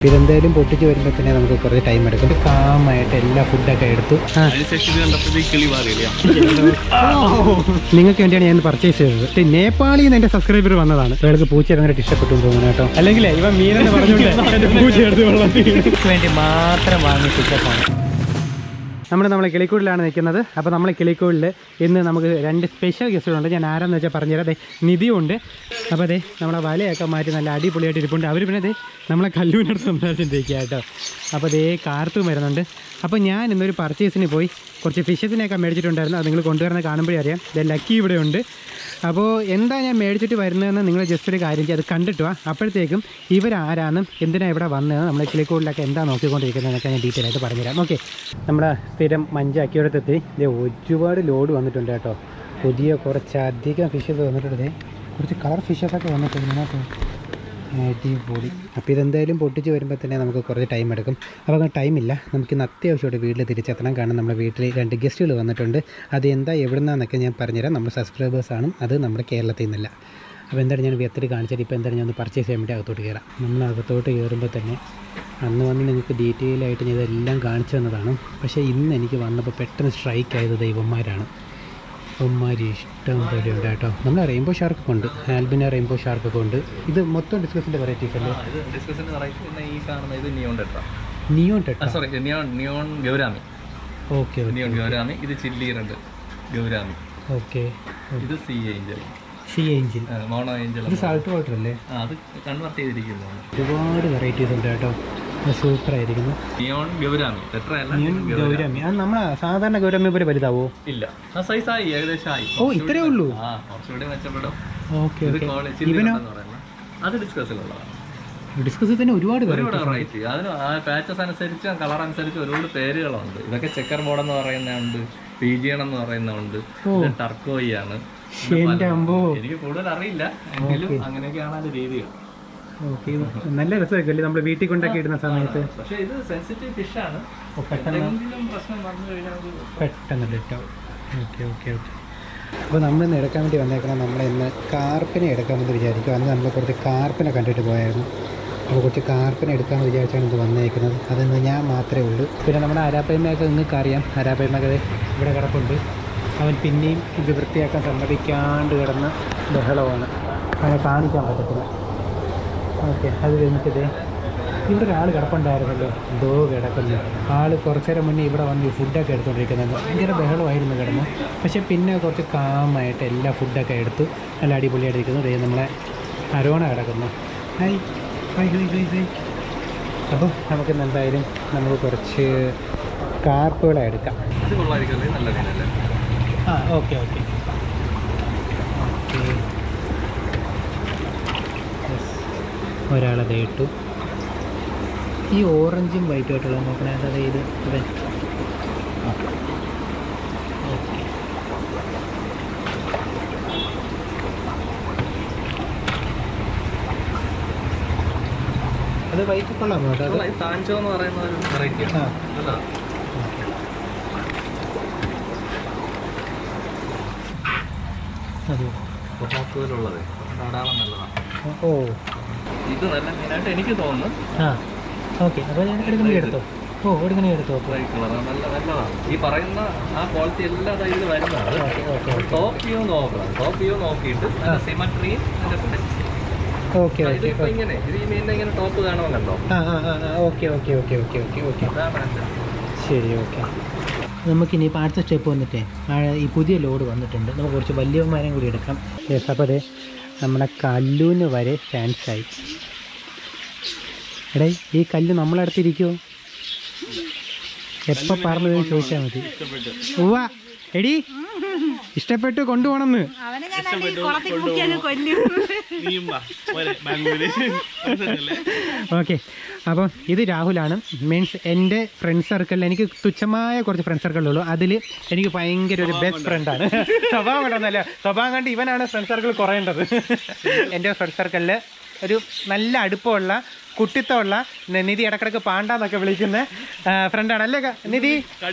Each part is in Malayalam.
ഇതെന്തായാലും പൊട്ടിച്ച് വരുമ്പോൾ തന്നെ നമുക്ക് കുറച്ച് ടൈം എടുക്കും കാമായിട്ട് എല്ലാ ഫുഡൊക്കെ എടുത്തു ആ അതിനുശേഷം ഇത് കണ്ടപ്പോഴത്തേക്ക് കിളി മാറിയില്ല നിങ്ങൾക്ക് വേണ്ടിയാണ് ഞാൻ പർച്ചേസ് ചെയ്തത് ഇത് നേപ്പാളിൽ നിന്ന് എന്റെ സബ്സ്ക്രൈബർ വന്നതാണ് അയാൾക്ക് പൂച്ച ഭയങ്കര ഇഷ്ടപ്പെട്ടു എന്ന് തോന്നുന്നു കേട്ടോ അല്ലെങ്കിൽ ഇവ മീനെന്ന് പറഞ്ഞുകൊണ്ട് പൂച്ച എടുത്ത് വെള്ളത്തിൽ വേണ്ടി മാത്രം വാങ്ങിയ ടിക്കറ്റാണ് നമ്മൾ നമ്മളെ കിളിക്കൂടിലാണ് നിൽക്കുന്നത് അപ്പോൾ നമ്മൾ കിളിക്കൂടിൽ ഇന്ന് നമുക്ക് രണ്ട് സ്പെഷ്യൽ ഗസ്റ്റുകളുണ്ട് ഞാൻ ആരാന്ന് വെച്ചാൽ പറഞ്ഞുതരാം അതെ നിധിയുണ്ട് അപ്പോൾ അതെ നമ്മളെ വലയൊക്കെ മാറ്റി നല്ല അടിപൊളിയായിട്ട് ഇരിപ്പുണ്ട് അവർ പിന്നെ അതെ നമ്മളെ കല്ലൂരിനടുത്ത് സംസാരിച്ചിട്ടിരിക്കുക കേട്ടോ അപ്പോൾ അതേ കാർത്തും വരുന്നുണ്ട് അപ്പോൾ ഞാൻ ഇന്നൊരു പർച്ചേസിന് പോയി കുറച്ച് ഫിഷസിനെയൊക്കെ മേടിച്ചിട്ടുണ്ടായിരുന്നു അത് നിങ്ങൾ കൊണ്ടുവരുന്നത് കാണുമ്പോഴേ അറിയാം ഇത് ലക്കി ഇവിടെ ഉണ്ട് അപ്പോൾ എന്താ ഞാൻ മേടിച്ചിട്ട് വരുന്നതെന്ന് നിങ്ങൾ ജസ്റ്റ് ഒരു കാര്യം ചെയ്ത് അത് കണ്ടിട്ട് വാ അപ്പോഴത്തേക്കും ഇവരാരാന്നും എന്തിനാണ് ഇവിടെ വന്നതെന്ന് നമ്മൾ കിളിക്കൂടിലൊക്കെ എന്താ നോക്കിക്കൊണ്ടിരിക്കുന്നതെന്നൊക്കെ ഞാൻ ഡീറ്റെയിൽ ആയിട്ട് പറഞ്ഞുതരാം ഓക്കെ നമ്മുടെ സ്ഥിരം മഞ്ചാക്കിയോടത്തെത്തി ഇത് ഒരുപാട് ലോഡ് വന്നിട്ടുണ്ട് കേട്ടോ പുതിയ കുറച്ചധികം ഫിഷസ് വന്നിട്ടുണ്ട് ദേ കുറച്ച് കളർ ഫിഷസൊക്കെ വന്നിട്ടുണ്ട് ഇതിനകത്ത് അടിപൊളി അപ്പോൾ ഇതെന്തായാലും പൊട്ടിച്ച് വരുമ്പോൾ തന്നെ നമുക്ക് കുറച്ച് ടൈം എടുക്കും അപ്പോൾ അങ്ങനെ ടൈമില്ല നമുക്കിന്ന് അത്യാവശ്യമായിട്ട് വീട്ടിൽ തിരിച്ചെത്തണം കാരണം നമ്മുടെ വീട്ടിൽ രണ്ട് ഗസ്റ്റുകൾ വന്നിട്ടുണ്ട് അത് എന്താ എവിടുന്നാന്നൊക്കെ ഞാൻ പറഞ്ഞുതരാം നമ്മുടെ സബ്സ്ക്രൈബേഴ്സാണ് അത് നമ്മുടെ കേരളത്തിൽ നിന്നല്ല അപ്പോൾ എന്താണ് ഞാൻ വ്യക്തി കാണിച്ചിട്ട് ഇപ്പോൾ എന്താണ് ഞാൻ ഒന്ന് പർച്ചേസ് ചെയ്യാൻ വേണ്ടി അകത്തോട്ട് കയറാം നമ്മൾ അകത്തോട്ട് കയറുമ്പോൾ തന്നെ അന്ന് വന്ന് നിങ്ങൾക്ക് ഡീറ്റെയിൽ ആയിട്ട് ഞാൻ ഇതെല്ലാം കാണിച്ചു തന്നതാണ് പക്ഷേ ഇന്ന് എനിക്ക് വന്നപ്പോൾ പെട്ടെന്ന് സ്ട്രൈക്ക് ആയത് ദൈവന്മാരാണ് അവന്മാർ ഇഷ്ടം പോലെ ഉണ്ട് കേട്ടോ നമ്മൾ റെയിൻബോ ഷാർക്കൊക്കെ ഉണ്ട് ആൽബിന റെയിൻബോ ഷാർക്കൊക്കെ ഉണ്ട് ഇത് മൊത്തം ഡിസ്കസിൻ്റെ വെറൈറ്റീസ് അല്ലേ ഇത് ഡിസ്കസിന്റെ പറയും പിന്നെ ഈ കാണുന്ന ഇത് neon tetra neon tetra sorry neon neon gourami okay neon gourami ഇത് ചില്ലീറുണ്ട് ഗൗരാമി ഓക്കെ ഇത് sea angel sea angel mono angel ഇത് സാൾട്ട് വാട്ടർ അല്ലേ അത് കൺവെർട്ട് ചെയ്തിരിക്കുന്നതാണ് ഒരുപാട് വെറൈറ്റീസ് ഉണ്ട് കേട്ടോ സൂപ്പർ ആയിരിക്കുന്നു നിയോൺ ഗൗരാമി ടെട്ര അല്ല നിയോൺ ഗൗരമി അത് നമ്മളെ സാധാരണ ഗൗരമി പോലെ വലുതാവോ ഇല്ല ആ സൈസ് ആയി ഏകദേശം ആയി ഓ ഇത്രേ ഉള്ളൂ ആ കുറച്ചുകൂടി മെച്ചപ്പെടും ഓക്കെ ഇത് ഓക്കെ quality ഇവനോ എന്ന് പറയുന്നത് അത് ഡിസ്കസിലുള്ളതാണ് ഡിസ്കസിൽ തന്നെ ഒരുപാട് ഒരുപാട് വെറൈറ്റീസ് വെറൈറ്റി അതിന് ആ പാച്ചസ് അനുസരിച്ച് കളർ അനുസരിച്ച് ഒരുപാട് പേരുകളുണ്ട് ഇതൊക്കെ ചെക്കർ ബോർഡ് എന്ന് പറയുന്നുണ്ട് പീജിയൺ എന്ന് പറയുന്നുണ്ട് ഇത് ടർക്കോയി ആണ് എൻ്റെ അമ്പോ എനിക്ക് കൂടുതൽ അറിയില്ല എങ്കിലും അങ്ങനെയൊക്കെയാണ് അതിന്റെ രീതികൾ ഓക്കെ നല്ല രസമൊക്കെ അല്ലേ നമ്മൾ വീട്ടിൽ കൊണ്ടൊക്കെ ഇടുന്ന സമയത്ത് പക്ഷെ ഇത് സെൻസിറ്റീവ് ഫിഷ് ആണ് ഓ, പെട്ടെന്ന് എന്തെങ്കിലും പ്രശ്നം വന്നു കഴിഞ്ഞാൽ അത് പെട്ടെന്ന് ലിട്ടോ ഓക്കെ ഓക്കെ ഓക്കെ അപ്പോൾ നമ്മളിന്ന് എടുക്കാൻ വേണ്ടി വന്നേക്കണം നമ്മളിന്ന് കാർപ്പിനെ എടുക്കാമെന്ന് വിചാരിക്കും അന്ന് നമ്മൾ കുറച്ച് കാർപ്പിനെ കണ്ടിട്ട് പോയായിരുന്നു അപ്പോൾ കുറച്ച് കാർപ്പിനെ എടുക്കാമെന്ന് വിചാരിച്ചാണ് ഇത് വന്നേക്കുന്നത് അതിന്ന് ഞാൻ മാത്രമേ ഉള്ളൂ പിന്നെ നമ്മുടെ അരാപ്പയ്മയൊക്കെ നിങ്ങൾക്ക് അറിയാം അരാപ്പയ്മയൊക്കെ ദേ ഇവിടെ കിടപ്പുണ്ട് അവൻ പിന്നെയും ഇത് വൃത്തിയാക്കാൻ സമ്മതിക്കാണ്ട് കിടന്ന ബഹളമാണ് അവനെ കാണിക്കാൻ പറ്റത്തില്ല ഓക്കെ അത് കഴിഞ്ഞിട്ട് ദേ ഇവിടെ ഒരാൾ കിടപ്പുണ്ടായിരുന്നല്ലോ എന്തോ കിടക്കുന്നു ആൾ കുറച്ചു നേരം മുന്നേ ഇവിടെ വന്ന് ഈ ഫുഡൊക്കെ എടുത്തുകൊണ്ടിരിക്കുന്നത് ഭയങ്കര ബഹളമായിരുന്നു കിടന്ന് പക്ഷെ പിന്നെ കുറച്ച് കാമായിട്ട് എല്ലാ ഫുഡൊക്കെ എടുത്തു നല്ല അടിപൊളിയായിട്ട് ഇരിക്കുന്നു ദേ നമ്മളെ അരോണ കിടക്കുന്നു hi hi hi hi hi അപ്പോൾ നമുക്കിന്ന് എന്തായാലും നമുക്ക് കുറച്ച് കാർപ്പുകളെ എടുക്കാം ഇത് കൊള്ളായിരിക്കും നല്ല മീനല്ലേ ആ ഓക്കെ ഓക്കെ ഓക്കെ ഒരാളത് ഇട്ടു ഈ ഓറഞ്ചും വൈറ്റും ആയിട്ടുള്ള നോക്കണേ അതായത് ഇത് ഇവൻ ഓക്കെ അത് വൈറ്റ് കൊള്ളാമോ കേട്ടോ അത് ഈ താഞ്ചോ എന്ന് പറയുന്ന ഒരു വെറൈറ്റി ആ അതാ അതെ കൊട്ടാക്കുവിലുള്ളത് ധാരാളം നല്ലതാണ് ഓ ഇത് നല്ല മീനായിട്ട് എനിക്ക് തോന്നുന്നു ആ ഓക്കെ അപ്പോൾ ഞാൻ എടുക്കണമെങ്കിൽ എടുത്തോ ഓ എടുക്കണമെങ്കിൽ എടുത്തോ അപ്പോൾ ബ്രൈറ്റ് കളർ നല്ല നല്ലതാണ് ഈ പറയുന്ന ആ ക്വാളിറ്റി എല്ലാം അതാ ഇതിൽ വരുന്നതാണ് okay okay okay top view നോക്കണം ടോപ്പ് വ്യൂ നോക്കിയിട്ട് അതിന്റെ സിമട്രിയും അതിന്റെ ഫിനിഷ് ഓക്കെ ഓക്കെ ഇതിപ്പോ ഇങ്ങനെ ഇത് ഈ മീനിന്റെ ഇങ്ങനെ ടോപ്പ് കാണുമല്ലോ ആ ആ ആ ആ okay okay okay okay okay okay അതാണ് അതിന്റെ ശരി ഓക്കെ നമുക്കിനി ഇപ്പോൾ അടുത്ത സ്റ്റെപ്പ് വന്നിട്ടേ ആ ഈ പുതിയ ലോഡ് വന്നിട്ടുണ്ട് നമുക്ക് കുറച്ച് വലിയവന്മാരെയും കൂടി എടുക്കാം യെസ് അപ്പോൾ അതെ നമ്മുടെ കല്ലൂന് വരെ ഫാൻസായി എടേ ഈ കല്ല് നമ്മളടുത്തിരിക്കുമോ എപ്പോൾ പറഞ്ഞത് ചോദിച്ചാൽ മതി ഉവ്വ എടി ഇഷ്ടപ്പെട്ടു കൊണ്ടുപോകണമെന്ന് അവനെ ഞാൻ നല്ല ഈ കുളത്തിൽ മുക്കി അങ്ങ് കൊല്ലും ഓക്കെ അപ്പം ഇത് രാഹുലാണ് മീൻസ് എൻ്റെ ഫ്രണ്ട് സർക്കിളിൽ എനിക്ക് തുച്ഛമായ കുറച്ച് ഫ്രണ്ട് സർക്കിളുള്ളൂ അതിൽ എനിക്ക് ഭയങ്കര ഒരു ബെസ്റ്റ് ഫ്രണ്ടാണ് സ്വഭാവം കൊണ്ടൊന്നല്ല സ്വഭാവം കണ്ട് ഇവനാണ് ഫ്രണ്ട് സർക്കിൾ കുറയേണ്ടത് എൻ്റെ ഫ്രണ്ട് സർക്കിളിൽ ഒരു നല്ല അടുപ്പമുള്ള കുട്ടിത്തമുള്ള ന- നിധി ഇടക്കിടക്ക് പാണ്ടാന്നൊക്കെ വിളിക്കുന്ന ഫ്രണ്ടാണ് അല്ലേ ക- നിധി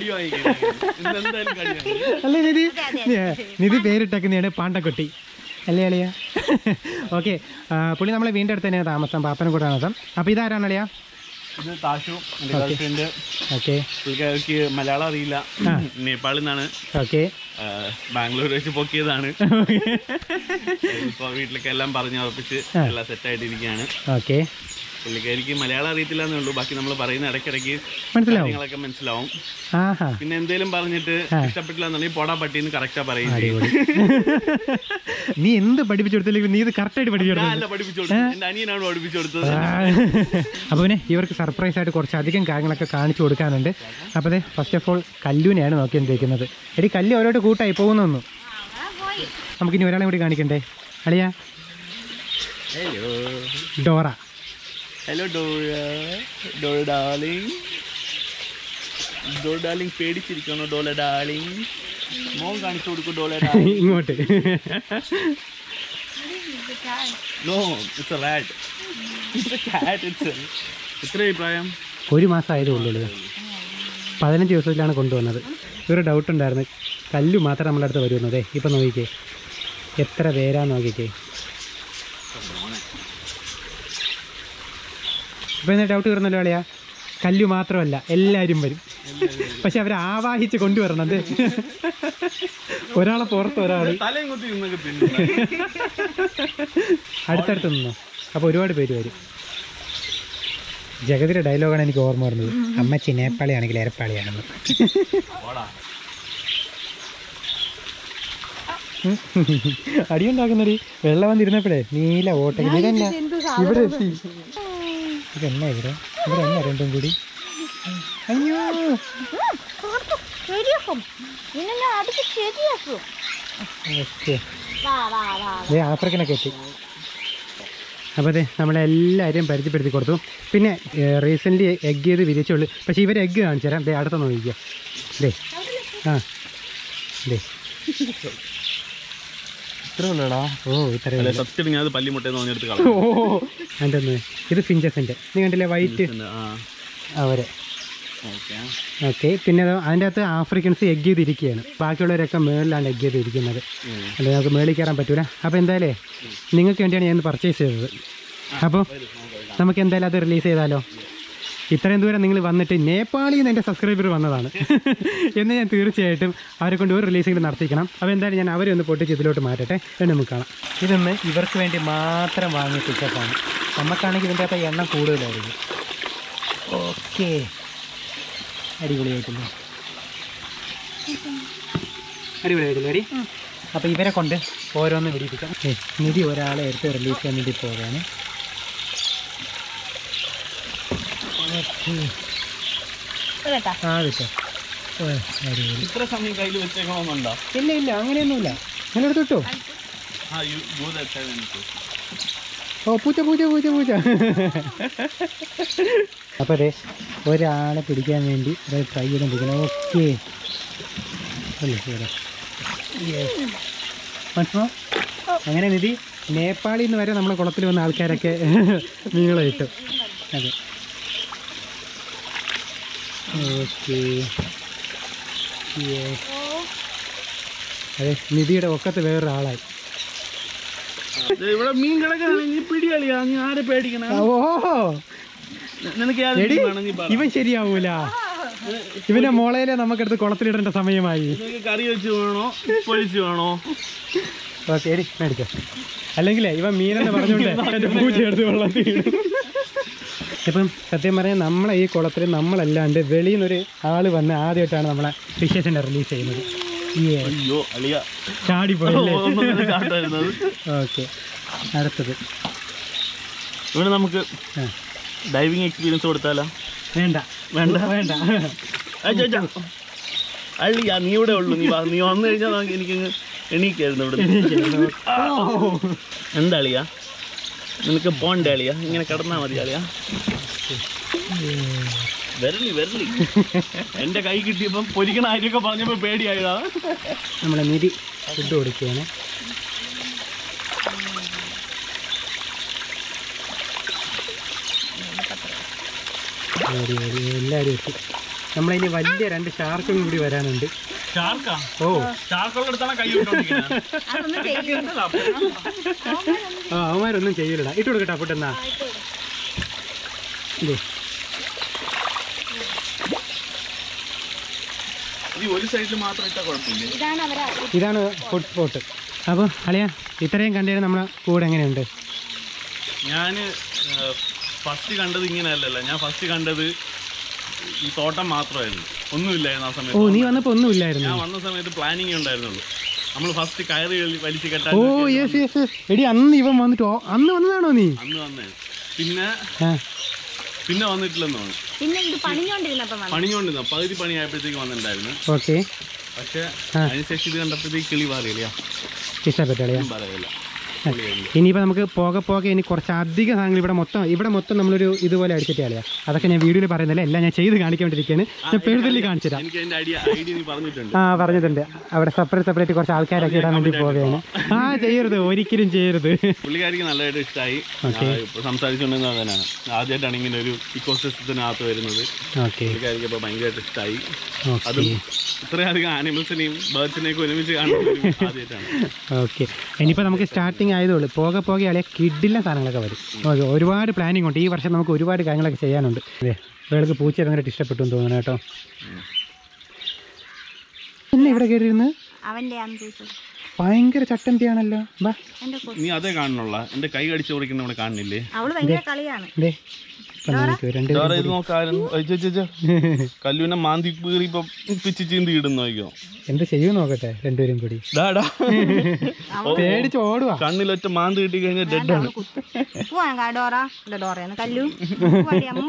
അല്ലേ നിധി നിധി പേരിട്ടേക്കുന്നതാണ് പാണ്ടക്കുട്ടി അല്ലേ അളിയ ഓക്കെ പുള്ളി നമ്മളെ വീണ്ടും അടുത്ത് തന്നെയാണ് താമസം പാപ്പനക്കൂടെ താമസം അപ്പോൾ ഇതാരാണ് അളിയ ഇത് താഷു എൻ്റെ ഗേൾഫ്രണ്ട് ഓക്കെ പുള്ളിക്കാർക്ക് മലയാളം അറിയില്ല ആ. നേപ്പാളിൽ നിന്നാണ് ഓക്കെ ബാംഗ്ലൂർ വെച്ച് പൊക്കിയതാണ് ഇപ്പോൾ വീട്ടിലൊക്കെ എല്ലാം പറഞ്ഞ് ഉറപ്പിച്ച് ആ. എല്ലാം സെറ്റായിട്ടിരിക്കുകയാണ് ഓക്കെ പുള്ളിക്കാരിക്ക് മലയാളം അറിയത്തില്ല എന്നേ ഉള്ളൂ ബാക്കി നമ്മൾ പറയുന്ന ഇടയ്ക്കിടയ്ക്ക് മനസ്സിലാവും കാര്യങ്ങളൊക്കെ മനസ്സിലാവും ആഹാ പിന്നെ എന്തെങ്കിലും പറഞ്ഞിട്ട് ആ. ഇഷ്ടപ്പെട്ടില്ല എന്നുണ്ടെങ്കിൽ പോടാ പട്ടിന്ന് കറക്റ്റാ പറയും അടിപൊളി നീ എന്ത് പഠിപ്പിച്ചു കൊടുത്തില്ലെങ്കിൽ നീ ഇത് കറക്റ്റായിട്ട് പഠിപ്പിച്ചു കൊടുത്തു അല്ല പഠിപ്പിച്ചു കൊടുത്തത് എന്റെ അനിയനാണ് പഠിപ്പിച്ചു കൊടുത്തത് അപ്പോൾ പിന്നെ ഇവർക്ക് സർപ്രൈസ് ആയിട്ട് കുറച്ച് അധികം കാര്യങ്ങളൊക്കെ കാണിച്ചു കൊടുക്കാനുണ്ട് അപ്പോൾ അതെ ഫസ്റ്റ് ഓഫ് ഓൾ കല്ലുവിനെയാണ് നോക്കിക്കൊണ്ടിരിക്കുന്നത് എടി കല്ല് ഓരോട്ട് കൂട്ടായി പോകുന്നു നമുക്കിനി ഒരാളെ കൂടി കാണിക്കണ്ടേ അളിയ hello Dora hello Dola Dola darling Dola darling പേടിച്ചിരിക്കണോ ഡോള ഡാർലിംഗ് മോൻ കാണിച്ചു കൊടുക്കും ഡോള ഡാർലിംഗ് ഇങ്ങോട്ട് no it's a rat it's a cat it's എത്ര അഭിപ്രായം ഒരു മാസം ആയതേ ഉള്ളൂ പതിനഞ്ച് ദിവസത്തിലാണ് കൊണ്ടുവന്നത് ഒരു ഡൗട്ട് ഉണ്ടായിരുന്നു കല്ലു മാത്രം നമ്മളെ അടുത്ത് വരുന്നതേ ഇപ്പം നോക്കിക്കേ എത്ര പേരാ നോക്കിക്കേ ഇപ്പം എന്താ ഡൗട്ട് വരുന്നല്ലോ അളിയാ കല്ലു മാത്രമല്ല എല്ലാവരും വരും പക്ഷെ അവരെ ആവാഹിച്ച് കൊണ്ടുവരണം അതെ ഒരാളെ പുറത്ത് ഒരാൾ തലയും കുത്തി നിന്നൊക്കെ തിന്നു അടുത്തടുത്ത് നിന്നോ അപ്പോൾ ഒരുപാട് പേര് വരും ജഗതിയുടെ ഡയലോഗാണ് എനിക്ക് ഓർമ്മ വരുന്നത് അമ്മച്ചി നേപ്പാളിയാണെങ്കിൽ എരപ്പാളിയാണെന്ന് അടിയുണ്ടാക്കുന്നടി വെള്ളം വന്നിരുന്നപ്പോഴേ നീല ഓട്ടയിൽ ഇതെന്നാ ഇവിടെ എത്തി ഇതെന്നാ ഇവിടെ ഇവിടെ എന്നാ രണ്ടും കൂടി അയ്യോ ശരിയാക്കും നിന്നെ അടുത്ത് ശരിയാക്കും ഓക്കെ വാ വാ വാ ദേ ആഫ്രിക്കനൊക്കെ എത്തി അപ്പോൾ അതെ നമ്മളെല്ലാവരെയും പരിചയപ്പെടുത്തി കൊടുത്തു പിന്നെ റീസെൻ്റ്ലി എഗ് ചെയ്ത് വിരിച്ചുള്ളൂ പക്ഷേ ഇവർ എഗ്ഗ് കാണിച്ചു തരാം ദേ അടുത്ത നോക്കിക്കുക ദേ ആ ദേ ഇത്ര ഉള്ളടാ ഓ ഇത്രയും അല്ല സത്യം ഞാൻ അത് പല്ലിമുട്ടേന്ന് പറഞ്ഞെടുത്ത് കളഞ്ഞു ഓ എൻ്റെ ഒന്ന് ഇത് ഫിഞ്ചസിൻ്റെ നീ കണ്ടില്ലേ വൈറ്റ് ആ അവരെ ഓക്കെ ഓക്കെ പിന്നെ അത് അതിൻ്റെ അകത്ത് ആഫ്രിക്കൻസ് എഗ് ചെയ്തിരിക്കുകയാണ് ബാക്കിയുള്ളവരൊക്കെ മേളിലാണ് എഗ് ചെയ്തിരിക്കുന്നത് അല്ലെങ്കിൽ നമുക്ക് മേളിൽ കയറാൻ പറ്റൂല അപ്പോൾ എന്തായാലേ നിങ്ങൾക്ക് വേണ്ടിയാണ് ഞാൻ പർച്ചേസ് ചെയ്തത് അപ്പോൾ നമുക്ക് എന്തായാലും അത് റിലീസ് ചെയ്താലോ ഇത്രയും ദൂരം നിങ്ങൾ വന്നിട്ട് നേപ്പാളിൽ നിന്ന് എൻ്റെ സബ്സ്ക്രൈബർ വന്നതാണ് എന്ന് ഞാൻ തീർച്ചയായിട്ടും അവരെ കൊണ്ട് ഒരു റിലീസിംഗ് നടത്തിക്കണം അപ്പോൾ എന്തായാലും ഞാൻ അവരെ ഒന്ന് പൊട്ടിച്ച് ഇതിലോട്ട് മാറ്റട്ടെ എന്ന് നമുക്ക് കാണാം ഇതൊന്ന് ഇവർക്ക് വേണ്ടി മാത്രം വാങ്ങിയ ടിക്കറ്റാണ് നമുക്കാണെങ്കിൽ ഇതിൻ്റെ അകത്ത് എണ്ണം കൂടുതലായിരിക്കും ഓക്കെ അടിപൊളിയായിട്ടില്ലേ അടിപൊളിയായിട്ടില്ലേ അടി അപ്പോൾ ഇവരെ കൊണ്ട് ഓരോന്ന് വിടിപ്പിക്കാം ഏ, നിധി ഒരാളെ എടുത്ത് റിലീസ് ചെയ്യാൻ വേണ്ടി പോകാൻ കേട്ടാ ആ വിട്ടോ ഓ അടിപൊളി ഇത്ര സമയം കയ്യിൽ വെച്ചേക്കണമെന്നുണ്ടോ ഇല്ല ഇല്ല അങ്ങനെയൊന്നുമില്ല അങ്ങനെ എടുത്തിട്ടോ ആ യു ഗോ ദാറ്റ് സൈഡ് എനിക്ക് ഓ പൂച്ച പൂച്ച പൂച്ച പൂച്ച അപ്പോൾ അതെ ഒരാളെ പിടിക്കാൻ വേണ്ടി അത് ട്രൈ ചെയ്തുകൊണ്ടിരിക്കണം ഓക്കെ അല്ലേ ശരി മനസ്സിലോ അങ്ങനെ നിധി നേപ്പാളിൽ നിന്ന് വരെ നമ്മളെ കുളത്തിൽ വന്ന ആൾക്കാരൊക്കെ മീനുകളെ ഇട്ടു അതെ ഓക്കെ അതെ നിധിയുടെ ഒക്കത്ത് വേറൊരാളായി ഇവിടെ മീൻ കിടക്കാണ് നീ പിടിയാളിയാ നീ ആരെ പേടിക്കണ ഓ നിനക്ക് ഏത് എടി മീൻ വേണം നീ പറ ഇവൻ ശരിയാവൂല ഇവന്റെ മോളയിലെ നമുക്കെടുത്ത് കുളത്തിലിടേണ്ട സമയമായി നിനക്ക് കറി വെച്ച് വേണോ പൊളിച്ച് വേണോ ഓക്കെ എടി മേടിച്ചോ അല്ലെങ്കിലേ ഇവൻ മീനെന്ന് പറഞ്ഞുകൊണ്ട് എന്റെ പൂജ എടുത്ത് വെള്ളത്തിൽ ഇടും. ഇപ്പം സത്യം പറഞ്ഞാൽ നമ്മളെ ഈ കുളത്തിൽ നമ്മളല്ലാണ്ട് വെളിയിൽ നിന്നൊരു ആള് വന്ന് ആദ്യമായിട്ടാണ് നമ്മളെ ഫിഷസിനെ റിലീസ് ചെയ്യുന്നത് ഈ അയ്യോ അളിയ ചാടിപ്പോയല്ലേ ചാട്ടായിരുന്നത് ഓക്കെ അടുത്തത് ഇവിടെ നമുക്ക് ആ. ഡൈവിംഗ് എക്സ്പീരിയൻസ് കൊടുത്താലോ വേണ്ട വേണ്ട വേണ്ട അയ്യോ, അയ്യോ. അളിയാ നീ ഇവിടെ ഉള്ളു നീ വാ നീ വന്നു കഴിഞ്ഞാൽ നമുക്ക് എനിക്ക് എണീക്കായിരുന്നു ഇവിടെ എന്താ അളിയാ നിനക്ക് പോണ്ടേ അളിയാ ഇങ്ങനെ കിടന്നാ മതി അളിയാ വരലി വരലി എന്റെ കൈ കിട്ടിയപ്പം പൊരിക്കണ ആര്യൊക്കെ പറഞ്ഞപ്പോ പേടിയായതാ നമ്മളെ നിധി ഫുഡ് കൊടുക്കുകയാണ് അടി, അടി, എല്ലാവരും എത്തി നമ്മളിനി വലിയ രണ്ട് ഷാർക്കും കൂടി വരാനുണ്ട് ഷാർക്കാ ഓ ഷാർക്കുള്ള അടുത്താണ് കൈ വിട്ടോണ്ടിരിക്കുന്നത് അതൊന്നും ചെയ്യില്ല ആ അവന്മാരൊന്നും ചെയ്യില്ലടാ ഇട്ട് കൊടുക്കട്ടെ ഫുഡ് എന്നാ ഇതേ ഈ ഒരു സൈഡിൽ മാത്രം ഇട്ടാൽ കുഴപ്പമില്ല ഇതാണ് അവരെ ഇതാണ് ഫുഡ് സ്പോട്ട് അപ്പോൾ അളിയ ഇത്രയും കണ്ടതിന് നമ്മളെ കൂടെ എങ്ങനെയുണ്ട് ഞാൻ ഫസ്റ്റ് കണ്ടത് ഇങ്ങനെയല്ലല്ല ഞാൻ ഫസ്റ്റ് കണ്ടത് ഈ തോട്ടം മാത്രമായിരുന്നു ഒന്നുമില്ലായിരുന്നു ആ ഓ സമയത്ത് നീ വന്നപ്പോൾ ഒന്നുമില്ലായിരുന്നു ഞാൻ വന്ന സമയത്ത് പ്ലാനിങ് ഉണ്ടായിരുന്നുള്ളൂ നമ്മൾ ഫസ്റ്റ് കയറി വലി- വലിച്ച് കെട്ടാൻ ഓ യെസ് യെസ് എടി അന്ന് ഇവൻ വന്നിട്ട് ഓ- അന്ന് വന്നതാണോ നീ അന്ന് വന്നേ പിന്നെ ആ പിന്നെ വന്നിട്ടില്ലെന്ന് തോന്നുന്നു പിന്നെ ഇത് പണിഞ്ഞോണ്ടിരുന്നപ്പം വന്നു പണിഞ്ഞോണ്ടിരുന്ന പകുതി പണി ആയപ്പോഴത്തേക്ക് വന്നിട്ടുണ്ടായിരുന്നു ഓക്കെ പക്ഷെ ആ. അതിനുശേഷം ഇത് കണ്ടപ്പോഴത്തേക്ക് കിളി മാറിയില്ല ഇഷ്ടപ്പെട്ടു അളിയ ഒന്നും പറയില്ല ഇനിയിപ്പോൾ നമുക്ക് പോകെ പോകെ ഇനി കുറച്ച് അധികം സാധനങ്ങൾ ഇവിടെ മൊത്തം ഇവിടെ മൊത്തം നമ്മളൊരു ഇതുപോലെ അടിച്ചിട്ട് കളയാം അതൊക്കെ ഞാൻ വീഡിയോയിൽ പറയുന്നില്ല എല്ലാം ഞാൻ ചെയ്ത് കാണിക്കൊണ്ടിരിക്കുകയാണ് ഞാൻ പേഴ്സണലി കാണിച്ചു തരാം എനിക്ക് അതിന്റെ ഐഡിയ ഐഡിയ നീ പറഞ്ഞിട്ടുണ്ട് ആ പറഞ്ഞിട്ടുണ്ട് അവിടെ സെപ്പറേറ്റ് സെപ്പറേറ്റ് കുറച്ച് ആൾക്കാരൊക്കെ ഇടാൻ വേണ്ടി പോവുകയാണ് ആ ചെയ്യരുത് ഒരിക്കലും ചെയ്യരുത് പുള്ളിക്കാരിക്ക് നല്ലതായിട്ട് ഇഷ്ടമായി ഇപ്പോൾ സംസാരിച്ചുകൊണ്ടിരുന്നത് തന്നെയാണ് ആദ്യമായിട്ടാണ് ഇങ്ങനെ ഒരു ഇക്കോ സിസ്റ്റത്തിനകത്ത് വരുന്നത് ഓക്കെ പുള്ളിക്കാരിക്ക് ഇപ്പോൾ ഭയങ്കരമായിട്ട് ഇഷ്ടമായി ഓക്കെ അതും ഇത്രയധികം ആനിമൽസിനെയും ബേർഡ്സിനെയൊക്കെ ഒരുമിച്ച് കാണുന്നത് ആദ്യമായിട്ടാണ് ഓക്കെ ഇനിയിപ്പോൾ നമുക്ക് സ്റ്റാർട്ടിങ് ആയതുള്ളൂ പോകെ പോകെ അല്ലെ കിഡില്ല സാധനങ്ങളൊക്കെ വരും ഓക്കെ ഒരുപാട് പ്ലാനിങ് ഉണ്ട് ഈ വർഷം നമുക്ക് ഒരുപാട് കാര്യങ്ങളൊക്കെ ചെയ്യാനുണ്ട് അതെ വേൾക്ക് പൂച്ച ഭയങ്കരമായിട്ട് ഇഷ്ടപ്പെട്ടു എന്ന് തോന്നുന്നു കേട്ടോ പിന്നെ ഇവിടെ കയറിയിരുന്ന് അവന്റെ ആന്ന് ചോദിച്ചത് ഭയങ്കര ചട്ടമ്പിയാണല്ലോ ബാ എന്റെ കൊ- നീ അതേ കാണുന്നുള്ള എന്റെ കൈ അടിച്ചു പറിക്കുന്ന ഇവിടെ കാണുന്നില്ലേ അവള് ഭയങ്കര കളിയാണ് ദേ ഇപ്പം നമുക്ക് രണ്ട് വേറെ ഇത് നോക്കാരും കല്ലുവിനെ മാന്തി പീറി ഇപ്പൊ പിച്ച് ചീന്തി ഇടുന്നു നോക്കിയോ എന്ത് ചെയ്യും നോക്കട്ടെ രണ്ടുപേരും കൂടി ഡാടാ പേടിച്ച് ഓടുവാ കണ്ണിലൊറ്റ മാന്തി കിട്ടി കഴിഞ്ഞാൽ ഡെഡ് ആണ് പോവാൻ ഡോറ ഇല്ല ഡോറയാണ് കല്ലു പോവാടി അമ്മു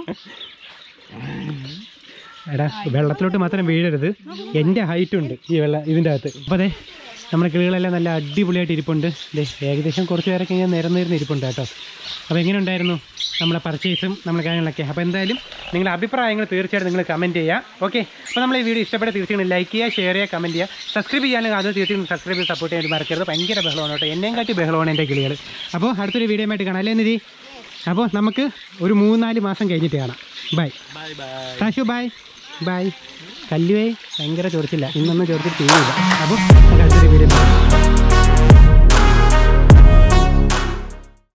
എടാ വെള്ളത്തിലോട്ട് മാത്രം വീഴരുത് എൻ്റെ ഹൈറ്റ് ഉണ്ട് ഈ വെള്ള ഇതിൻ്റെ അകത്ത് അപ്പോൾ അതെ നമ്മുടെ കിളികളെല്ലാം നല്ല അടിപൊളിയായിട്ട് ഇരിപ്പുണ്ട് ദേ ഏകദേശം കുറച്ച് പേരൊക്കെ ഇങ്ങനെ നിരന്നിരുന്ന് ഇരിപ്പുണ്ട് കേട്ടോ അപ്പോൾ എങ്ങനെ ഉണ്ടായിരുന്നു നമ്മളെ പർച്ചേസും നമ്മളെ കാര്യങ്ങളൊക്കെ അപ്പോൾ എന്തായാലും നിങ്ങളുടെ അഭിപ്രായങ്ങൾ തീർച്ചയായിട്ടും നിങ്ങൾ കമൻറ്റ് ചെയ്യുക ഓക്കെ അപ്പോൾ നമ്മൾ ഈ വീഡിയോ ഇഷ്ടപ്പെട്ട തീർച്ചയായും ലൈക്ക് ചെയ്യുക ഷെയർ ചെയ്യുക കമൻറ്റ് ചെയ്യുക സബ്സ്ക്രൈബ് ചെയ്യാനും അത് തീർച്ചയായും സബ്സ്ക്രൈബ് ചെയ്ത് സപ്പോർട്ട് ചെയ്യാൻ മറക്കരുത് ഭയങ്കര ബഹളമാണ് കേട്ടോ എന്നെയും കാട്ടി ബഹളമാണ് എൻ്റെ കിളികൾ അപ്പോൾ അടുത്തൊരു വീഡിയോ ആയിട്ട് കാണാം അല്ലേ നിധി അപ്പോൾ നമുക്ക് ഒരു മൂന്നാല് മാസം കഴിഞ്ഞിട്ട് കാണാം bye bye bye Thashu bye bye കല്ലുവേ ഭയങ്കര ചൊറിച്ചില്ല ഇന്നൊന്നും ചൊറിച്ചിട്ട് ചെയ്യില്ല അപ്പോൾ നമുക്ക് അടുത്തൊരു വീഡിയോ